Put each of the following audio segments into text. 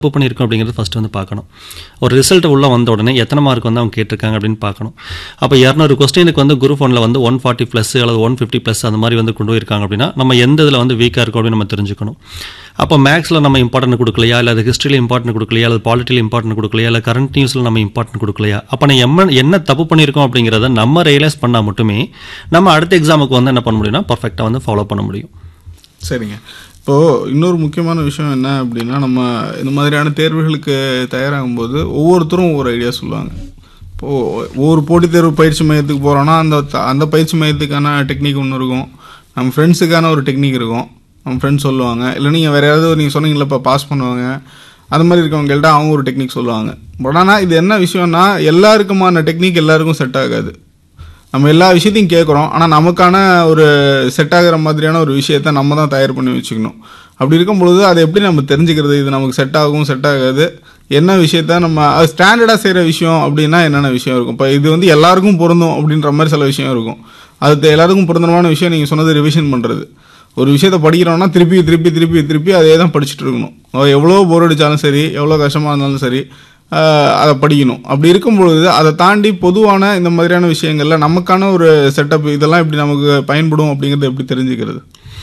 தப்பு பண்ணியிருக்கோம் அப்படிங்கிறது ஃபஸ்ட்டு வந்து பார்க்கணும் ஒரு ரிசல்ட் உள்ள வந்த உடனே எத்தனை மார்க் வந்து அவங்க கேட்டிருக்காங்க அப்படின்னு பார்க்கணும் அப்போ இரநூறு கொஸ்டினுக்கு வந்து குரூப் ஒன்ல வந்து ஒன் ஃபார்ட்டி ப்ளஸ் அல்லது ஒன் ஃபிஃப்டி ப்ளஸ் அந்த மாதிரி வந்து கொண்டு போயிருக்காங்க அப்படின்னா நம்ம எந்த இதில் வந்து வீக்காக இருக்கோம் அப்படின்னு நம்ம தெரிஞ்சுக்கணும் அப்போ மேக்ஸில் நம்ம இம்பார்ட்டன்ட் கொடுக்கலையா இல்லை அது ஹிஸ்ட்ரியில் இம்பார்ட்டன்ட் கொடுக்கலையா அல்லது பாலிட்டியில் இம்பார்ட்டன்ட் கொடுக்கலையா இல்லை கரண்ட் நியூஸில் நம்ம இம்பார்ட்டன்ட் கொடுக்கலையா அப்போ நம்ம எம்ம என்ன தப்பு பண்ணியிருக்கோம் அப்படிங்கிறத நம்ம ரியலைஸ் பண்ணால் மட்டுமே நம்ம அடுத்த எக்ஸாமுக்கு வந்து என்ன பண்ண முடியும்னா பர்ஃபெக்டாக வந்து ஃபாலோ பண்ண முடியும் சரிங்க இப்போது இன்னொரு முக்கியமான விஷயம் என்ன அப்படின்னா நம்ம இந்த மாதிரியான தேர்வுகளுக்கு தயாராகும் போது ஒவ்வொருத்தரும் ஒவ்வொரு ஐடியா சொல்லுவாங்க இப்போது ஒவ்வொரு போட்டித் தேர்வு பயிற்சி மையத்துக்கு போகிறோன்னா அந்த த- அந்த பயிற்சி மையத்துக்கான டெக்னிக் ஒன்று இருக்கும் நம்ம ஃப்ரெண்ட்ஸுக்கான ஒரு டெக்னிக் இருக்கும் நம்ம ஃப்ரெண்ட்ஸ் சொல்லுவாங்க இல்லை நீங்கள் வேறு யாராவது நீங்கள் சொன்னீங்களா இப்போ பாஸ் பண்ணுவாங்க அந்த மாதிரி இருக்கவங்கள்ட்ட அவங்க ஒரு டெக்னிக் சொல்லுவாங்க பட் ஆனால் இது என்ன விஷயம்னா எல்லாருக்குமான டெக்னிக் எல்லாருக்கும் செட் ஆகாது நம்ம எல்லா விஷயத்தையும் கேட்குறோம் ஆனால் நமக்கான ஒரு செட் ஆகிற மாதிரியான ஒரு விஷயத்த நம்ம தான் தயார் பண்ணி வச்சுக்கணும் அப்படி இருக்கும் பொழுது அதை எப்படி நம்ம தெரிஞ்சுக்கிறது இது நமக்கு செட் ஆகும் செட் ஆகாது என்ன விஷயத்த நம்ம அது ஸ்டாண்டர்டாக செய்கிற விஷயம் அப்படின்னா என்னென்ன விஷயம் இருக்கும் இப்போ இது வந்து எல்லாருக்கும் பொருந்தும் அப்படின்ற மாதிரி சில விஷயம் இருக்கும் அது எல்லாருக்கும் பொருந்தமான விஷயம் நீங்கள் சொன்னது ரிவிஷன் பண்ணுறது ஒரு விஷயத்த படிக்கிறோம்னா திருப்பி திருப்பி திருப்பி திருப்பி அதே தான் படிச்சுட்டு இருக்கணும் அது எவ்வளோ போர் அடித்தாலும் சரி எவ்வளோ கஷ்டமாக இருந்தாலும் சரி ஆஹ் அதை படிக்கணும் அப்படி இருக்கும் பொழுது அதை தாண்டி பொதுவான இந்த மாதிரியான விஷயங்கள்ல நமக்கான ஒரு செட்டப் இதெல்லாம் எப்படி நமக்கு பயன்படும் அப்படிங்கறத எப்படி தெரிஞ்சுக்கிறது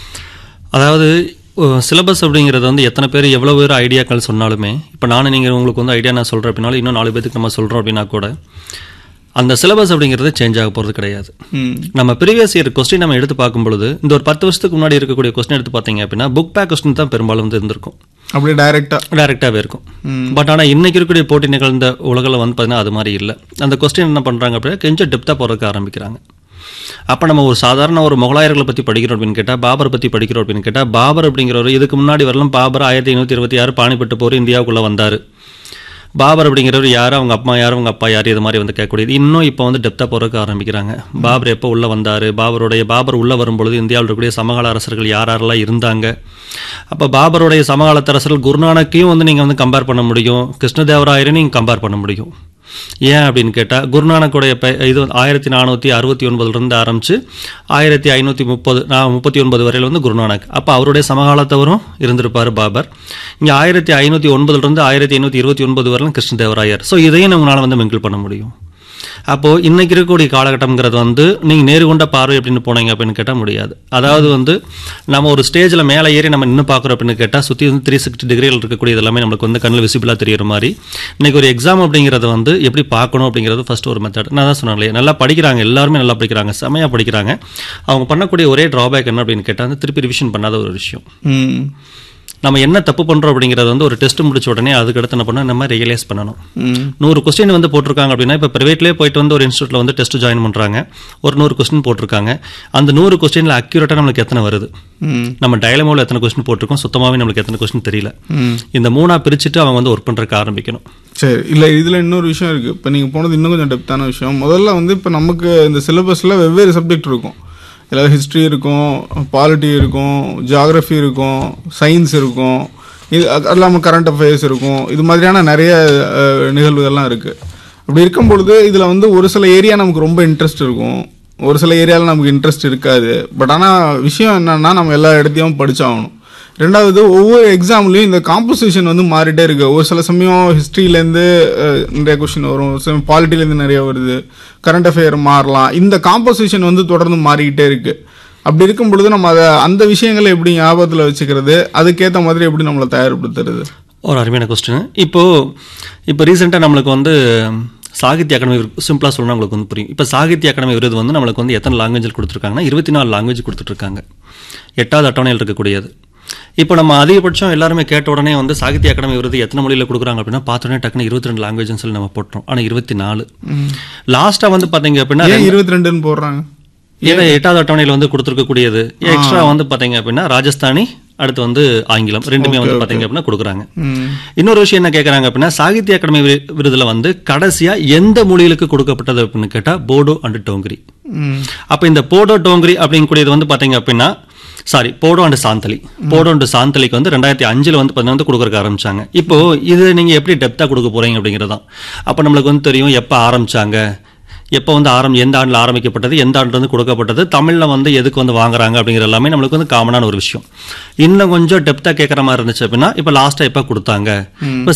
அதாவது சிலபஸ் அப்படிங்கிறது வந்து எத்தனை பேர் எவ்வளோ பேர் ஐடியாக்கள் சொன்னாலுமே இப்போ நானும் நீங்கள் உங்களுக்கு வந்து ஐடியா நான் சொல்கிறேன் அப்படின்னாலும் இன்னும் நாலு பேருக்கு நம்ம சொல்கிறோம் அப்படின்னா கூட அந்த சிலபஸ் அப்படிங்கிறது சேஞ்ச் ஆக போகிறது கிடையாது ம் நம்ம ப்ரீவியஸ் இயர் கொஸ்டின் நம்ம எடுத்து பார்க்கும் பொழுது இந்த ஒரு பத்து வருஷத்துக்கு முன்னாடி இருக்கக்கூடிய கொஸ்டின் எடுத்து பார்த்தீங்க அப்படின்னா புக் பேக் கொஸ்டின் தான் பெரும்பாலும் வந்து இருந்திருக்கும் அப்படியே டைரக்டா டைரெக்டாகவே இருக்கும் பட் ஆனால் இன்னைக்கு இருக்கக்கூடிய போட்டி நிகழ்ந்த உலகில் வந்து பார்த்தீங்கன்னா அது மாதிரி இல்லை அந்த கொஸ்டின் என்ன பண்ணுறாங்க அப்படின்னா கொஞ்சம் டெப்த்தாக போகிறதுக்கு ஆரம்பிக்கிறாங்க அப்போ நம்ம ஒரு சாதாரண ஒரு முகலாயர்களை பற்றி படிக்கிறோம் அப்படின்னு கேட்டால் பாபர் பற்றி படிக்கிறோம் அப்படின்னு கேட்டால் பாபர் அப்படிங்கிறவர் இதுக்கு முன்னாடி வரலாம் பாபர் ஆயிரத்தி ஐநூற்றி இருபத்தி ஆறு பாணிப்பட்டு போர் இந்தியாவுக்குள்ளே வந்தார் பாபர் அப்படிங்கிறவர் யார் அவங்க அப்பா யார் அவங்க அப்பா யார் இது மாதிரி வந்து கேட்கக்கூடியது இன்னும் இப்போ வந்து டெப்த்தாக போகிறதுக்கு ஆரம்பிக்கிறாங்க பாபர் எப்போ உள்ளே வந்தார் பாபருடைய பாபர் உள்ளே வரும்பொழுது இந்தியாவில் இருக்கக்கூடிய சமகால அரசர்கள் யார் யாரெல்லாம் இருந்தாங்க அப்போ பாபருடைய சமகாலத்து அரசர்கள் குருநானக்கையும் வந்து நீங்கள் வந்து கம்பேர் பண்ண முடியும் கிருஷ்ணதேவராயரையும் நீங்கள் கம்பேர் பண்ண முடியும் ஏன் அப்படின்னு கேட்டால் குருநானக்குடைய பெ இது ஆயிரத்தி நானூற்றி அறுபத்தி ஒன்பதுலேருந்து ஆரம்பித்து ஆயிரத்தி ஐநூற்றி முப்பது நான் முப்பத்தி ஒன்பது வரையில் வந்து குருநானக் அப்போ அவருடைய சமகாலத்தவரும் இருந்திருப்பார் பாபர் இங்கே ஆயிரத்தி ஐநூற்றி ஒன்பதுலேருந்து ஆயிரத்தி ஐநூற்றி இருபத்தி ஒன்பது வரையிலும் கிருஷ்ணதேவராயர் ஸோ இதையும் நம்மளால் வந்து மிங்கிள் பண்ண முடியும் அப்போது இன்னைக்கு இருக்கக்கூடிய காலகட்டம்ங்கிறது வந்து நீங்கள் நேரு கொண்ட பார்வை அப்படின்னு போனீங்க அப்படின்னு கேட்டால் முடியாது அதாவது வந்து நம்ம ஒரு ஸ்டேஜில் மேலே ஏறி நம்ம நின்று பார்க்குறோம் அப்படின்னு கேட்டால் சுற்றி வந்து த்ரீ சிக்ஸ்டி டிகிரியில் இருக்கக்கூடிய எல்லாமே நம்மளுக்கு வந்து கண்ணில் விசிபிளாக தெரியுற மாதிரி இன்னைக்கு ஒரு எக்ஸாம் அப்படிங்கிறத வந்து எப்படி பார்க்கணும் அப்படிங்கிறது ஃபர்ஸ்ட் ஒரு மெத்தட் நான் தான் சொன்னேன் இல்லையா நல்லா படிக்கிறாங்க எல்லாருமே நல்லா படிக்கிறாங்க செமையாக படிக்கிறாங்க அவங்க பண்ணக்கூடிய ஒரே ட்ராபேக் என்ன அப்படின்னு கேட்டால் வந்து திருப்பி ரிவிஷன் பண்ணாத ஒரு விஷயம் ம் நம்ம என்ன தப்பு பண்ணுறோம் அப்படிங்கிறது வந்து ஒரு டெஸ்ட் முடிச்ச உடனே அதுக்கடுத்து என்ன பண்ணணும் நம்ம ரியலைஸ் பண்ணணும் ம் நூறு கொஸ்டின் வந்து போட்டிருக்காங்க அப்படின்னா இப்போ ப்ரைவேட்லேயே போயிட்டு வந்து ஒரு இன்ஸ்டியூட்டில் வந்து டெஸ்ட் ஜாயின் பண்ணுறாங்க ஒரு நூறு கொஸ்டின் போட்டிருக்காங்க அந்த நூறு கொஸ்டினில் அக்யூரேட்டாக நம்மளுக்கு எத்தனை வருது ம் நம்ம டயலமோவில் எத்தனை கொஸ்டின் போட்டிருக்கோம் சுத்தமாகவே நம்மளுக்கு எத்தனை கொஸ்டின் தெரியல ம் இந்த மூணாக பிரிச்சுட்டு அவங்க வந்து ஒர்க் பண்ணுறதுக்கு ஆரம்பிக்கணும் சரி இல்லை இதில் இன்னொரு விஷயம் இருக்குது இப்போ நீங்கள் போனது இன்னும் கொஞ்சம் டெப்த்தான விஷயம் முதல்ல வந்து இப்போ நமக்கு இந்த சிலபஸில் வெவ்வேறு சப்ஜெக்ட் இருக்கும் இதில் ஹிஸ்ட்ரி இருக்கும் பாலிட்டி இருக்கும் ஜியாகிரஃபி இருக்கும் சயின்ஸ் இருக்கும் இது அது இல்லாமல் கரண்ட் அஃபேர்ஸ் இருக்கும் இது மாதிரியான நிறைய அஹ், நிகழ்வுகள்லாம் இருக்குது அப்படி இருக்கும் பொழுது இதில் வந்து ஒரு சில ஏரியா நமக்கு ரொம்ப இன்ட்ரெஸ்ட் இருக்கும் ஒரு சில ஏரியாவில் நமக்கு இன்ட்ரெஸ்ட் இருக்காது பட் ஆனால் விஷயம் என்னன்னா நம்ம எல்லா இடத்தையும் படிச்சாகணும் ரெண்டாவது ஒவ்வொரு எக்ஸாம்லையும் இந்த காம்போசிஷன் வந்து மாறிட்டே இருக்கு ஒரு சில சமயம் ஹிஸ்ட்ரியிலேருந்து நிறைய கொஷின் வரும் சில பாலிட்டிலேருந்து நிறைய வருது கரண்ட் அஃபேர் மாறலாம் இந்த காம்போசிஷன் வந்து தொடர்ந்து மாறிக்கிட்டே இருக்கு அப்படி இருக்கும் பொழுது நம்ம அதை அந்த விஷயங்களை எப்படி ஞாபகத்தில் வச்சுக்கிறது அதுக்கேற்ற மாதிரி எப்படி நம்மளை தயார்படுத்துறது ஒரு அருமையான கொஸ்டின் இப்போ இப்போ ரீசெண்டாக நம்மளுக்கு வந்து சாகித்ய அகாடமி சிம்பிளாக சொல்லணும் உங்களுக்கு வந்து புரியும் இப்போ சாகித்ய அகாடமி விருது வந்து நம்மளுக்கு வந்து எத்தனை லாங்குவேஜில் கொடுத்துருக்காங்கன்னா இருபத்தி நாலு லாங்குவேஜ் கொடுத்துட்ருக்காங்க எட்டாவது அட்டவணையில் இருக்கக்கூடியது இப்போ நம்ம அதிகபட்சம் எல்லாருமே கேட்ட உடனே வந்து சாகித்ய அகாடமி விருது எத்தனை மொழியில் கொடுக்குறாங்க அப்படின்னா பார்த்தோன்னே டக்குனு இருபத்தி ரெண்டு லாங்குவேஜ்னு சொல்லி நம்ம போட்டோம் ஆனால் இருபத்தி நாலு லாஸ்ட்டாக வந்து பார்த்தீங்க அப்படின்னா ஏன் இருபத்தி ரெண்டுன்னு போடுறாங்க ஏன்னா எட்டாவது அட்டவணையில் வந்து கொடுத்துருக்கக்கூடியது எக்ஸ்ட்ரா வந்து பார்த்தீங்க அப்படின்னா ராஜஸ்தானி அடுத்து வந்து ஆங்கிலம் ரெண்டுமே வந்து பார்த்தீங்க அப்படின்னா கொடுக்குறாங்க ம் இன்னொரு விஷயம் என்ன கேட்குறாங்க அப்படின்னா சாகித்ய அகாடமி வி- விருதுல வந்து கடைசியா எந்த மொழிகளுக்கு கொடுக்கப்பட்டது அப்படின்னு கேட்டா போடோ அண்ட் டோங்கரி ம் அப்ப இந்த போடோ டோங்கரி அப்படிங்கக்கூடியது வந்து பாத்தீங்க அப்படின்னா sorry Bodo and Santhali Bodo and சாந்தலிக்கு வந்து ரெண்டாயிரத்தி அஞ்சுல வந்து பார்த்தீங்கன்னா வந்து கொடுக்குறக்க ஆரம்பிச்சாங்க இப்போ இது நீங்க எப்படி டெப்தா கொடுக்க போறீங்க அப்படிங்கிறது தான் அப்போ நம்மளுக்கு வந்து தெரியும் எப்போ ஆரம்பிச்சாங்க எப்போ வந்து ஆரம் எந்த ஆண்டில் ஆரம்பிக்கப்பட்டது எந்த ஆண்டு வந்து கொடுக்கப்பட்டது தமிழில் வந்து எதுக்கு வந்து வாங்குறாங்க அப்படிங்கிற எல்லாமே நம்மளுக்கு வந்து காமனான ஒரு விஷயம் இன்னும் கொஞ்சம் டெப்த்தாக கேட்குற மாதிரி இருந்துச்சு அப்படின்னா இப்போ லாஸ்ட்டாக எப்போ கொடுத்தாங்க இப்போ